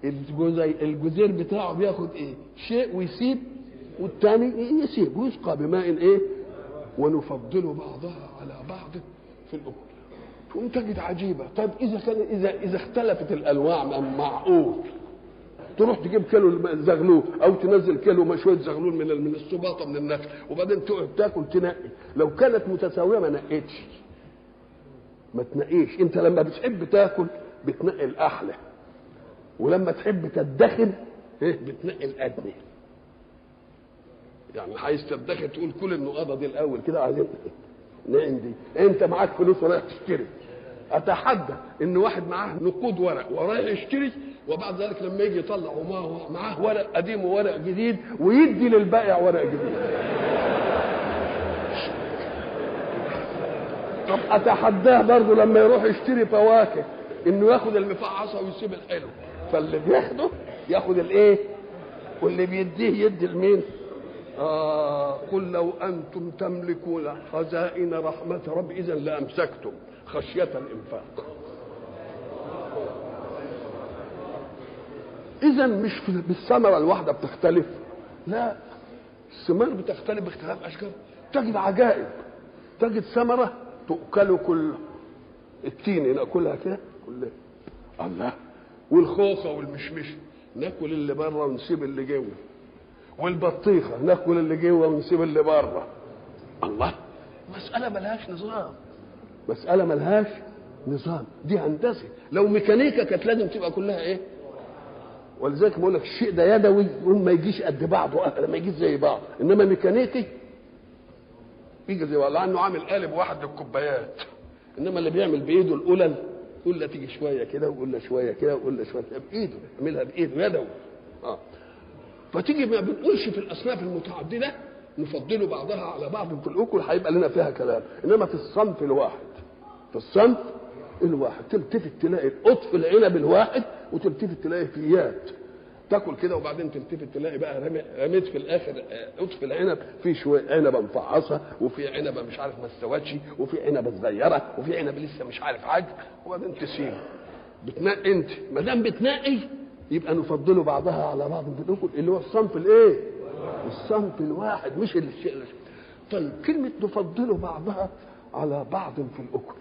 الجزي الجزير بتاعه بياخد ايه شيء ويسيب والتاني يسيب ويسقى بماء ايه ونفضل بعضها على بعض في الاكل تقوم تجد عجيبه طيب اذا كان اذا اذا اختلفت الانواع معقول تروح تجيب كيلو زغلول او تنزل كيلو شويه زغلول من من السباطه من النخل وبعدين تقعد تاكل تنقي لو كانت متساويه ما نقيتش ما تنقيش انت لما بتحب تاكل بتنقي الاحلى ولما تحب تدخن ايه بتنقي الادنى يعني عايز تدخن تقول كل النقاضه دي الاول كده عايزين نعم دي انت معاك فلوس ورايح تشتري اتحدى ان واحد معاه نقود ورق ورايح يشتري وبعد ذلك لما يجي يطلع ومعه معاه ورق قديم وورق جديد ويدي للبائع ورق جديد طب اتحداه برضه لما يروح يشتري فواكه انه ياخد المفعصه ويسيب الحلو فاللي بياخده ياخد الايه واللي بيديه يدي لمين آه قل لو انتم تملكون خزائن رحمه رب اذا لامسكتم خشيه الانفاق اذا مش في بالثمره الواحده بتختلف لا الثمار بتختلف باختلاف اشجار تجد عجائب تجد ثمره تؤكل كل التين ناكلها كده كلها الله والخوخه والمشمش ناكل اللي بره ونسيب اللي جوه والبطيخه ناكل اللي جوه ونسيب اللي بره الله مساله ملهاش نظام مساله ملهاش نظام دي هندسه لو ميكانيكا كانت لازم تبقى كلها ايه ولذلك بقول لك الشيء ده يدوي يقوم ما يجيش قد بعضه ما يجيش زي بعض انما ميكانيكي يجي زي والله انه عامل قالب واحد للكوبايات انما اللي بيعمل بايده القلل قله تيجي شويه كده وقله شويه كده وقله شويه كده بايده يعملها بايده يدوي اه فتيجي ما بنقولش في الاصناف المتعدده نفضل بعضها على بعض في الاكل هيبقى لنا فيها كلام انما في الصنف الواحد في الصنف الواحد تلتفت تلاقي قطف العنب الواحد وتلتفت تلاقي فيات تاكل كده وبعدين تلتفت تلاقي بقى رميت في الاخر قطف العنب في شويه عنبه مفعصه وفي عنبه مش عارف ما استوتش وفي عنبه صغيره وفي عنبه لسه مش عارف حاجه وبعدين تسيب بتنقي انت ما دام بتنقي يبقى نفضل بعضها على بعض في الاكل اللي هو الصنف الايه؟ الصنف الواحد مش الشيء طيب كلمه نفضل بعضها على بعض في الاكل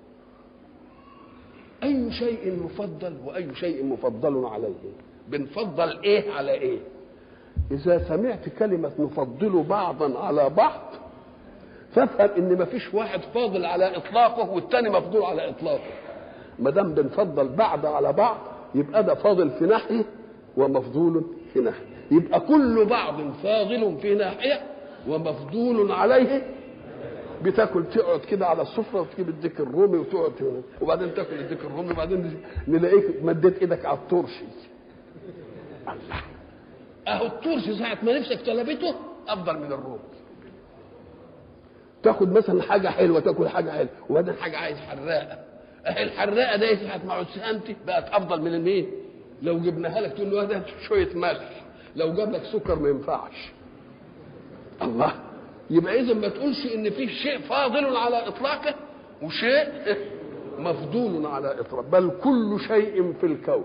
اي شيء مفضل واي شيء مفضل عليه بنفضل ايه على ايه اذا سمعت كلمه نفضل بعضا على بعض فافهم ان مفيش واحد فاضل على اطلاقه والتاني مفضول على اطلاقه ما دام بنفضل بعض على بعض يبقى ده فاضل في ناحيه ومفضول في ناحيه يبقى كل بعض فاضل في ناحيه ومفضول عليه بتاكل تقعد كده على السفره وتجيب الديك الرومي وتقعد هنا وبعدين تاكل الديك الرومي وبعدين نلاقيك مديت ايدك على الترشي الله اهو الترشي ساعه ما نفسك طلبته افضل من الرومي تاخد مثلا حاجه حلوه تاكل حاجه حلوه وبعدين حاجه عايز حراقه اهي الحراقه دي ساعه ما عدسانتي بقت افضل من المين لو جبناها لك تقول له هذا شويه ملح لو جاب لك سكر ما ينفعش الله يبقى اذا ما تقولش ان في شيء فاضل على اطلاقه وشيء مفضول على اطلاقه بل كل شيء في الكون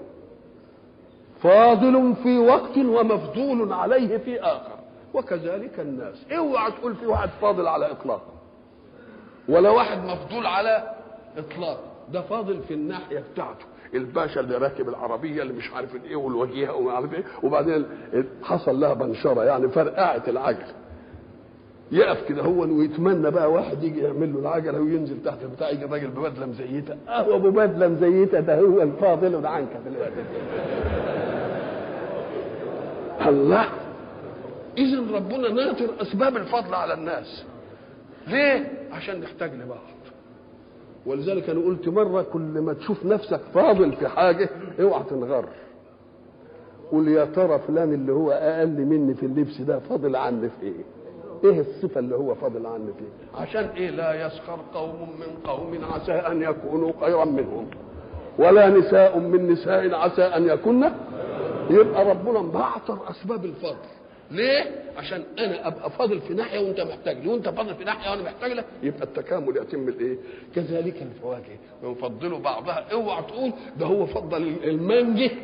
فاضل في وقت ومفضول عليه في اخر وكذلك الناس اوعى تقول في واحد فاضل على اطلاقه ولا واحد مفضول على اطلاق ده فاضل في الناحيه بتاعته الباشا اللي راكب العربيه اللي مش عارف ايه والوجيهه وما عارف ايه وبعدين حصل لها بنشره يعني فرقعت العجل يقف كده هو ويتمنى بقى واحد يجي يعمل له العجله وينزل تحت البتاع يجي الراجل ببدله مزيته اهو ببدله مزيته ده هو الفاضل عنك دلوقتي الله اذا ربنا ناطر اسباب الفضل على الناس ليه عشان نحتاج لبعض ولذلك انا قلت مره كل ما تشوف نفسك فاضل في حاجه اوعى تنغر قول يا ترى فلان اللي هو اقل مني في اللبس ده فاضل عني في ايه ايه الصفه اللي هو فاضل عني فيه عشان ايه لا يسخر قوم من قوم عسى ان يكونوا خيرا منهم ولا نساء من نساء عسى ان يكن يبقى ربنا مبعتر اسباب الفضل ليه؟ عشان انا ابقى فاضل في ناحيه وانت محتاج لي وانت فاضل في ناحيه وانا محتاج لك يبقى التكامل يتم الايه؟ كذلك الفواكه يفضلوا بعضها اوعى تقول ده هو فضل المانجه